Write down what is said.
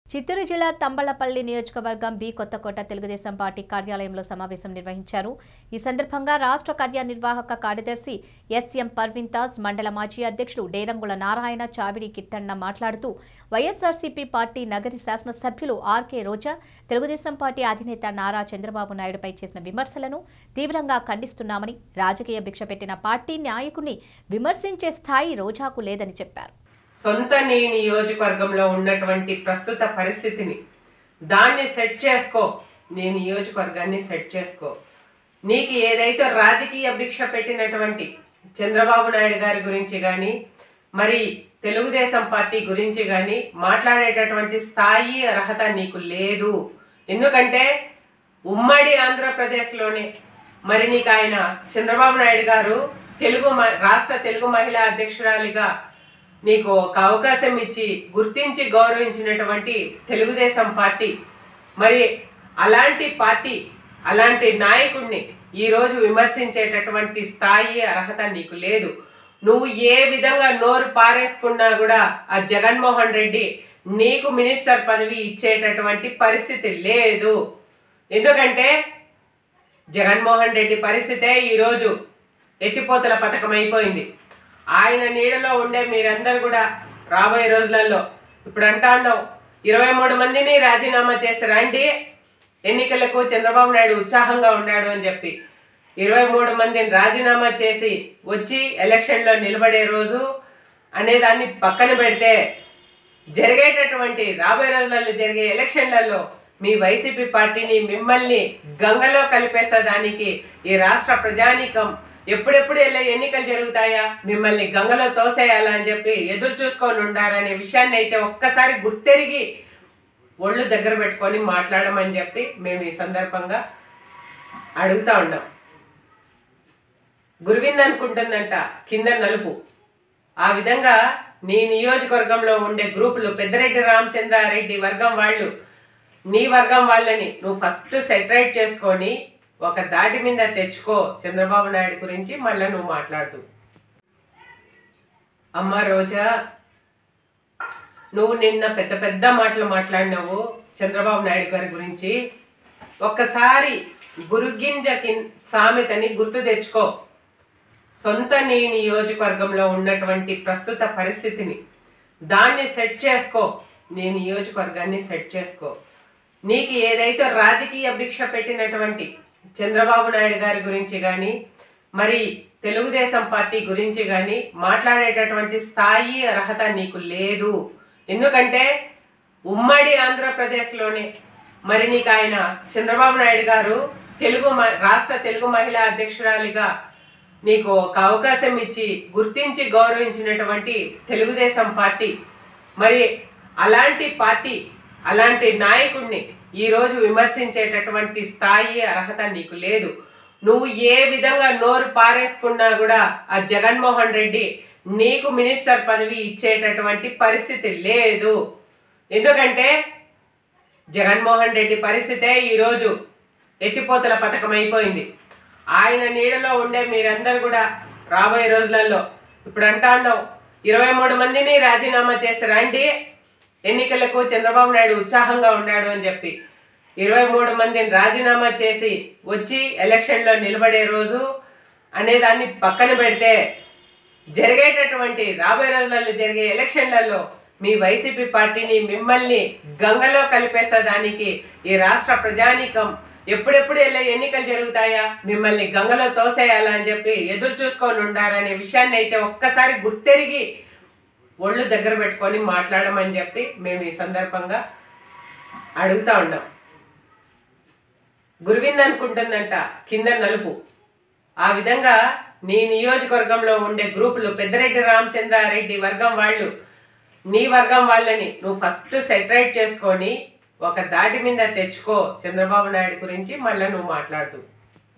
చిత్తూరు జిల్లా తంబళ్లపల్లి నియోజకవర్గం B Kothakota Telugu Desam party కార్యాలయంలో సమావేశం నిర్వహించారు ఈ సందర్భంగా రాష్ట్ర కార్యనిర్వాహక కార్యదర్శి ఎస్ఎం పర్వీన్ తాజ్ మండల మాజీ అధ్యక్షుడు డేరంగుల నారాయణ చావిడి కిట్టన్న మాట్లాడుతూ వైఎస్ఆర్సీపీ పార్టీ నగరి శాసనసభ్యులు ఆర్కే రోజా తెలుగుదేశం పార్టీ అధినేత నారా చంద్రబాబు నాయుడుపై చేసిన విమర్శలను తీవ్రంగా ఖండిస్తున్నామని రాజకీయ భిక్ష పెట్టిన పార్టీ నాయకుడిని విమర్శించే స్థాయి రోజాకు లేదని చెప్పారు సొంత నీ నియోజకవర్గంలో ఉన్నటువంటి ప్రస్తుత పరిస్థితిని దాన్ని సెట్ చేసుకో నీ నియోజకవర్గాన్ని సెట్ చేసుకో నీకు ఏదైతే రాజకీయ భిక్ష పెట్టినటువంటి చంద్రబాబు నాయుడు గారి గురించి కానీ మరి తెలుగుదేశం పార్టీ గురించి కానీ మాట్లాడేటటువంటి స్థాయి అర్హత నీకు లేదు ఎందుకంటే ఉమ్మడి ఆంధ్రప్రదేశ్లోనే మరి నీకు ఆయన చంద్రబాబు నాయుడు గారు తెలుగు మ- రాష్ట్ర తెలుగు మహిళా అధ్యక్షురాలిగా నీకు ఒక అవకాశం ఇచ్చి గుర్తించి గౌరవించినటువంటి తెలుగుదేశం పార్టీ మరి అలాంటి పార్టీ అలాంటి నాయకుడిని ఈరోజు విమర్శించేటటువంటి స్థాయి అర్హత నీకు లేదు నువ్వు ఏ విధంగా నోరు పారేసుకున్నా కూడా ఆ జగన్మోహన్ రెడ్డి నీకు మినిస్టర్ పదవి ఇచ్చేటటువంటి పరిస్థితి లేదు ఎందుకంటే జగన్మోహన్ రెడ్డి పరిస్థితే ఈరోజు ఎత్తిపోతల పథకం అయిపోయింది ఆయన నీడలో ఉండే మీరందరూ కూడా రాబోయే రోజులలో ఇప్పుడు అంటా ఉన్నావు ఇరవై మూడు మందిని రాజీనామా చేసి రండి ఎన్నికలకు చంద్రబాబు నాయుడు ఉత్సాహంగా ఉన్నాడు అని చెప్పి ఇరవై మూడు మందిని రాజీనామా చేసి వచ్చి ఎలక్షన్లో నిలబడే రోజు అనేదాన్ని పక్కన పెడితే జరిగేటటువంటి రాబోయే రోజులలో జరిగే ఎలక్షన్లలో మీ వైసీపీ పార్టీని మిమ్మల్ని గంగలో కలిపేసేదానికి ఈ రాష్ట్ర ప్రజానీకం ఎప్పుడెప్పుడు ఎలా ఎన్నికలు జరుగుతాయా మిమ్మల్ని గంగలో తోసేయాలా అని చెప్పి ఎదురు చూసుకొని ఉండారనే విషయాన్ని అయితే ఒక్కసారి గుర్తెరిగి ఒళ్ళు దగ్గర పెట్టుకొని మాట్లాడమని చెప్పి మేము ఈ సందర్భంగా అడుగుతా ఉన్నాం గురువింద్ అనుకుంటుందంట కింద నలుపు ఆ విధంగా నీ నియోజకవర్గంలో ఉండే గ్రూపులు పెద్దిరెడ్డి రామచంద్రారెడ్డి వర్గం వాళ్ళు నీ వర్గం వాళ్ళని నువ్వు ఫస్ట్ సెటరేట్ చేసుకొని ఒక దాటి మీద తెచ్చుకో చంద్రబాబు నాయుడు గురించి మళ్ళీ నువ్వు మాట్లాడుతూ అమ్మ రోజా నువ్వు నిన్న పెద్ద పెద్ద మాటలు మాట్లాడినావు చంద్రబాబు నాయుడు గారి గురించి ఒక్కసారి గురుగింజ కిన్ సామెతని గుర్తు తెచ్చుకో సొంత నీ నియోజకవర్గంలో ఉన్నటువంటి ప్రస్తుత పరిస్థితిని దాన్ని సెట్ చేసుకో నీ నియోజకవర్గాన్ని సెట్ చేసుకో నీకు ఏదైతే రాజకీయ భిక్ష పెట్టినటువంటి చంద్రబాబు నాయుడు గారి గురించి కానీ మరి తెలుగుదేశం పార్టీ గురించి కానీ మాట్లాడేటటువంటి స్థాయి అర్హత నీకు లేదు ఎందుకంటే ఉమ్మడి ఆంధ్రప్రదేశ్లోనే మరి నీకు ఆయన చంద్రబాబు నాయుడు గారు తెలుగు మ- రాష్ట్ర తెలుగు మహిళా అధ్యక్షురాలిగా నీకు ఒక అవకాశం ఇచ్చి గుర్తించి గౌరవించినటువంటి తెలుగుదేశం పార్టీ మరి అలాంటి పార్టీ అలాంటి నాయకుడిని ఈరోజు విమర్శించేటటువంటి స్థాయి అర్హత నీకు లేదు నువ్వు ఏ విధంగా నోరు పారేసుకున్నా కూడా ఆ జగన్మోహన్ రెడ్డి నీకు మినిస్టర్ పదవి ఇచ్చేటటువంటి పరిస్థితి లేదు ఎందుకంటే జగన్మోహన్ రెడ్డి పరిస్థితే ఈరోజు ఎత్తిపోతల పథకం అయిపోయింది ఆయన నీడలో ఉండే మీరందరూ కూడా రాబోయే రోజులలో ఇప్పుడు అంటా ఉన్నావు ఇరవై మూడు మందిని రాజీనామా చేసి రండి ఎన్నికలకు చంద్రబాబు నాయుడు ఉత్సాహంగా ఉన్నాడు అని చెప్పి ఇరవై మూడు మందిని రాజీనామా చేసి వచ్చి ఎలక్షన్లో నిలబడే రోజు అనేదాన్ని పక్కన పెడితే జరిగేటటువంటి రాబోయే రోజులలో జరిగే ఎలక్షన్లలో మీ వైసీపీ పార్టీని మిమ్మల్ని గంగలో కలిపేసేదానికి ఈ రాష్ట్ర ప్రజానీకం ఎప్పుడెప్పుడు ఎలా ఎన్నికలు జరుగుతాయా మిమ్మల్ని గంగలో తోసేయాలా అని చెప్పి ఎదురు చూసుకొని ఉండారనే విషయాన్ని అయితే ఒక్కసారి గుర్తెరిగి ఒళ్ళు దగ్గర పెట్టుకొని మాట్లాడమని చెప్పి మేము ఈ సందర్భంగా అడుగుతా ఉన్నాం గురువింద్ అనుకుంటుందంట కింద నలుపు ఆ విధంగా నీ నియోజకవర్గంలో ఉండే గ్రూపులు పెద్దిరెడ్డి రామచంద్రారెడ్డి వర్గం వాళ్ళు నీ వర్గం వాళ్ళని నువ్వు ఫస్ట్ సెటరేట్ చేసుకొని ఒక దాటి మీద తెచ్చుకో చంద్రబాబు నాయుడు గురించి మళ్ళీ నువ్వు మాట్లాడుతూ